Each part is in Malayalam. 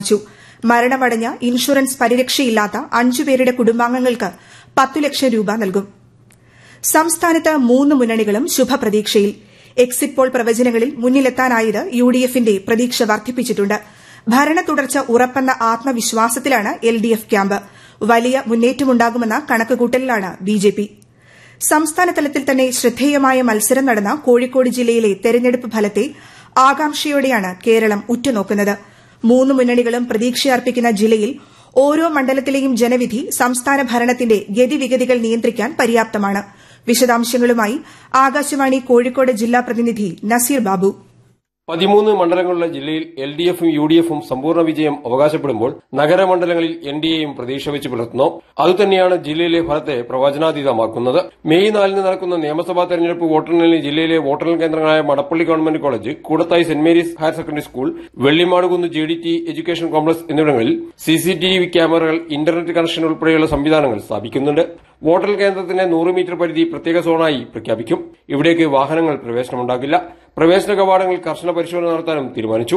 പ്രഖ്യാപിച്ചു മരണമടഞ്ഞ ഇൻഷുറൻസ് പരിരക്ഷയില്ലാത്ത അഞ്ചുപേരുടെ കുടുംബാംഗങ്ങൾക്ക് പത്തു ലക്ഷം രൂപ നൽകും സംസ്ഥാനത്ത് മൂന്ന് മുന്നണികളും ശുഭപ്രതീക്ഷയിൽ എക്സിറ്റ് പോൾ പ്രവചനങ്ങളിൽ മുന്നിലെത്താനായത് യുഡിഎഫിന്റെ പ്രതീക്ഷ വർദ്ധിപ്പിച്ചിട്ടുണ്ട് ഭരണ തുടർച്ച ഉറപ്പെന്ന ആത്മവിശ്വാസത്തിലാണ് എൽഡിഎഫ് ക്യാമ്പ് വലിയ മുന്നേറ്റമുണ്ടാകുമെന്ന കണക്കുകൂട്ടലിലാണ് ബിജെപി സംസ്ഥാനതലത്തിൽ തന്നെ ശ്രദ്ധേയമായ മത്സരം നടന്ന കോഴിക്കോട് ജില്ലയിലെ തെരഞ്ഞെടുപ്പ് ഫലത്തെ ആകാംക്ഷയോടെയാണ് കേരളം ഉറ്റുനോക്കുന്നത് മൂന്ന് മുന്നണികളും പ്രതീക്ഷയർപ്പിക്കുന്ന ജില്ലയിൽ ഓരോ മണ്ഡലത്തിലെയും ജനവിധി സംസ്ഥാന ഭരണത്തിന്റെ ഗതിവിഗതികൾ നിയന്ത്രിക്കാൻ പര്യാപ്തമാണ് വിശദാംശങ്ങളുമായി ആകാശവാണി കോഴിക്കോട് ജില്ലാ പ്രതിനിധി നസീർ ബാബു പതിമൂന്ന് മണ്ഡലങ്ങളുള്ള ജില്ലയിൽ എൽ ഡി എഫും യു ഡി എഫും സമ്പൂർണ്ണ വിജയം അവകാശപ്പെടുമ്പോൾ നഗരമണ്ഡലങ്ങളിൽ എൻ ഡി എയും പ്രതീക്ഷ വെച്ച് പുലർത്തുന്നു അതുതന്നെയാണ് ജില്ലയിലെ ഫലത്തെ പ്രവചനാതീതമാക്കുന്നത് മെയ് നാലിന് നടക്കുന്ന നിയമസഭാ തെരഞ്ഞെടുപ്പ് വോട്ടെണ്ണലിന് ജില്ലയിലെ വോട്ടെണ്ണൽ കേന്ദ്രങ്ങളായ Madappally government college Koodathai saint Mary's higher secondary school Vellimadukunnu G D T education complex എന്നിവിടങ്ങളിൽ സി സി ടി വി ക്യാമറകൾ ഇന്റർനെറ്റ് കണക്ഷൻ ഉൾപ്പെടെയുള്ള സംവിധാനങ്ങൾ സ്ഥാപിക്കുന്നുണ്ട് വോട്ടെണ്ണൽ കേന്ദ്രത്തിന്റെ നൂറ് മീറ്റർ പരിധി പ്രത്യേക സോണായി പ്രഖ്യാപിക്കും ഇവിടേക്ക് വാഹനങ്ങൾ പ്രവേശനമുണ്ടാകില്ല പ്രവേശന കവാടങ്ങളിൽ കർശന പരിശോധന നടത്താനും തീരുമാനിച്ചു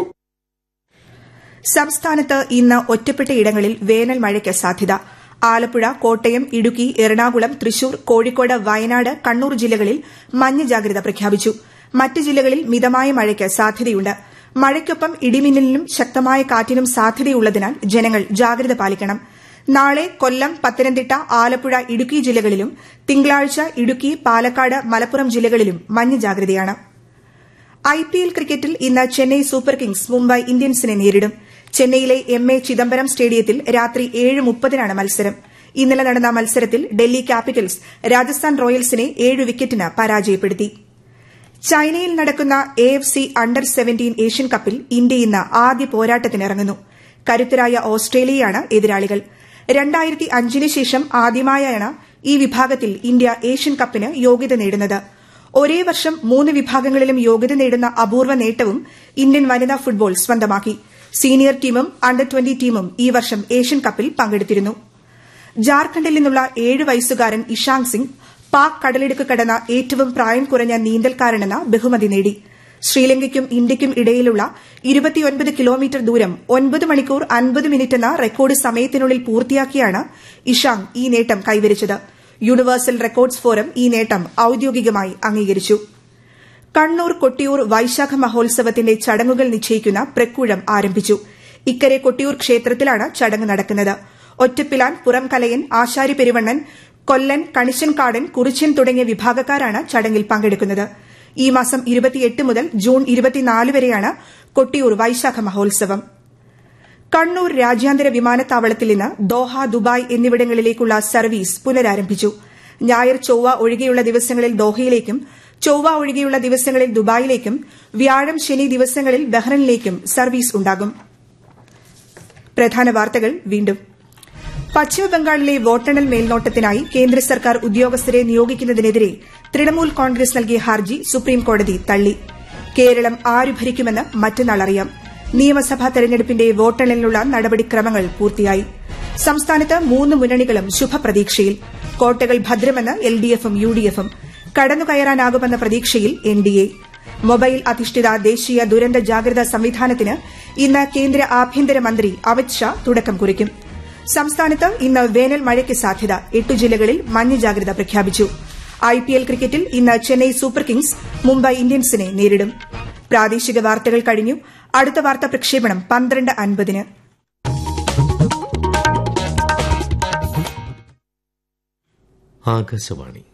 സംസ്ഥാനത്ത് ഇന്ന് ഒറ്റപ്പെട്ട ഇടങ്ങളിൽ വേനൽ മഴയ്ക്ക് സാധ്യത ആലപ്പുഴ കോട്ടയം ഇടുക്കി എറണാകുളം തൃശൂർ കോഴിക്കോട് വയനാട് കണ്ണൂർ ജില്ലകളിൽ മഞ്ഞ ജാഗ്രത പ്രഖ്യാപിച്ചു മറ്റ് ജില്ലകളിൽ മിതമായ മഴയ്ക്ക് സാധ്യതയുണ്ട് മഴയ്ക്കൊപ്പം ഇടിമിന്നലിനും ശക്തമായ കാറ്റിനും സാധ്യതയുള്ളതിനാൽ ജനങ്ങൾ ജാഗ്രത പാലിക്കണം നാളെ കൊല്ലം പത്തനംതിട്ട ആലപ്പുഴ ഇടുക്കി ജില്ലകളിലും തിങ്കളാഴ്ച ഇടുക്കി പാലക്കാട് മലപ്പുറം ജില്ലകളിലും മഞ്ഞ ജാഗ്രതയാണ് ഐപിഎൽ ക്രിക്കറ്റിൽ ഇന്ന് ചെന്നൈ സൂപ്പർ കിങ്സ് മുംബൈ ഇന്ത്യൻസിനെ നേരിടും ചെന്നൈയിലെ എം എ ചിദംബരം സ്റ്റേഡിയത്തിൽ രാത്രി ഏഴ് മുപ്പതിനാണ് മത്സരം ഇന്നലെ നടന്ന മത്സരത്തിൽ ഡൽഹി ക്യാപിറ്റൽസ് രാജസ്ഥാൻ റോയൽസിനെ ഏഴ് വിക്കറ്റിന് പരാജയപ്പെടുത്തി ചൈനയിൽ നടക്കുന്ന A F C under seventeen Asian കപ്പിൽ ഇന്ത്യ ഇന്ന് ആദ്യ പോരാട്ടത്തിനിറങ്ങുന്നു കരുത്തരായ ഓസ്ട്രേലിയയാണ് എതിരാളികൾ രണ്ടായിരത്തി അഞ്ചിന് ശേഷം ആദ്യമായാണ് ഈ വിഭാഗത്തിൽ ഇന്ത്യ ഏഷ്യൻ കപ്പിന് യോഗ്യത നേടുന്നത് ഒരേ വർഷം മൂന്ന് വിഭാഗങ്ങളിലും യോഗ്യത നേടുന്ന അപൂർവ നേട്ടവും ഇന്ത്യൻ വനിതാ ഫുട്ബോൾ സ്വന്തമാക്കി സീനിയർ ടീമും അണ്ടർ ട്വന്റി ടീമും ഈ വർഷം ഏഷ്യൻ കപ്പിൽ പങ്കെടുത്തിരുന്നു ജാർഖണ്ഡിൽ നിന്നുള്ള ഏഴ് വയസ്സുകാരൻ ഇഷാങ് സിംഗ് പാക് കടലിടുക്ക് കടന്ന ഏറ്റവും പ്രായം കുറഞ്ഞ നീന്തൽക്കാരനെന്ന ബഹുമതി നേടി ശ്രീലങ്കയ്ക്കും ഇന്ത്യയ്ക്കും ഇടയിലുള്ള ഇരുപത്തിയൊൻപത് കിലോമീറ്റർ ദൂരം ഒൻപത് മണിക്കൂർ അൻപത് മിനിറ്റ് എന്ന റെക്കോർഡ് സമയത്തിനുള്ളിൽ പൂർത്തിയാക്കിയാണ് ഇഷാങ് ഈ നേട്ടം കൈവരിച്ചത് യൂണിവേഴ്സൽ റെക്കോർഡ്സ് ഫോറം ഈ നേട്ടം ഔദ്യോഗികമായി അംഗീകരിച്ചു കണ്ണൂർ കൊട്ടിയൂർ വൈശാഖ മഹോത്സവത്തിന്റെ ചടങ്ങുകൾ നിശ്ചയിക്കുന്ന പ്രക്കൂഴം ആരംഭിച്ചു ഇക്കരെ കൊട്ടിയൂർ ക്ഷേത്രത്തിലാണ് ചടങ്ങ് നടക്കുന്നത് ഒറ്റപ്പിലാൻ പുറംകലയൻ ആശാരി പെരുവണ്ണൻ കൊല്ലൻ കണിശൻകാടൻ കുറിച്യൻ തുടങ്ങിയ വിഭാഗക്കാരാണ് ചടങ്ങിൽ പങ്കെടുക്കുന്നത് ഈ മാസം ഇരുപത്തിയെട്ട് മുതൽ ജൂൺ ഇരുപത്തിനാല് വരെയാണ് കൊട്ടിയൂർ വൈശാഖ മഹോത്സവം കണ്ണൂർ രാജ്യാന്തര വിമാനത്താവളത്തിൽ നിന്ന് ദോഹ ദുബായ് എന്നിവിടങ്ങളിലേക്കുള്ള സർവീസ് പുനരാരംഭിച്ചു ഞായർ ചൊവ്വ ഒഴികെയുള്ള ദിവസങ്ങളിൽ ദോഹയിലേക്കും ചൊവ്വ ഒഴികെയുള്ള ദിവസങ്ങളിൽ ദുബായിലേക്കും വ്യാഴം ശനി ദിവസങ്ങളിൽ ബഹ്റൈനിലേക്കും സർവീസ് ഉണ്ടാകും പ്രധാന വാർത്തകൾ വീണ്ടും പശ്ചിമബംഗാളിലെ വോട്ടെണ്ണൽ മേൽനോട്ടത്തിനായി കേന്ദ്ര സർക്കാർ ഉദ്യോഗസ്ഥരെ നിയോഗിക്കുന്നതിനെതിരെ തൃണമൂൽ കോൺഗ്രസ് നൽകിയ ഹർജി സുപ്രീംകോടതി തള്ളി കേരളം ആര് ഭരിക്കുമെന്ന് മറ്റന്നാൾ അറിയാം നിയമസഭാ തെരഞ്ഞെടുപ്പിന്റെ വോട്ടെണ്ണലിനുള്ള നടപടിക്രമങ്ങൾ പൂർത്തിയായി സംസ്ഥാനത്ത് മൂന്ന് മുന്നണികളും ശുഭപ്രതീക്ഷയിൽ കോട്ടകൾ ഭദ്രമെന്ന് എൽഡിഎഫും യുഡിഎഫും കടന്നുകയറാനാകുമെന്ന പ്രതീക്ഷയിൽ എൻഡിഎ മൊബൈൽ അധിഷ്ഠിത ദേശീയ ദുരന്ത ജാഗ്രതാ സംവിധാനത്തിന് ഇന്ന് കേന്ദ്ര ആഭ്യന്തരമന്ത്രി അമിത്ഷാ തുടക്കം കുറിക്കും സംസ്ഥാനത്ത് ഇന്ന് വേനൽ മഴയ്ക്ക് സാധ്യത എട്ടു ജില്ലകളിൽ മഞ്ഞ ജാഗ്രത പ്രഖ്യാപിച്ചു ഐപിഎൽ ക്രിക്കറ്റിൽ ഇന്ന് ചെന്നൈ സൂപ്പർ കിങ്സ് മുംബൈ ഇന്ത്യൻസിനെ നേരിടും പ്രാദേശിക വാർത്തകൾ കഴിഞ്ഞു അടുത്ത വാർത്താ പ്രക്ഷേപണം പന്ത്രണ്ട് അൻപതിന് ആകാശവാണി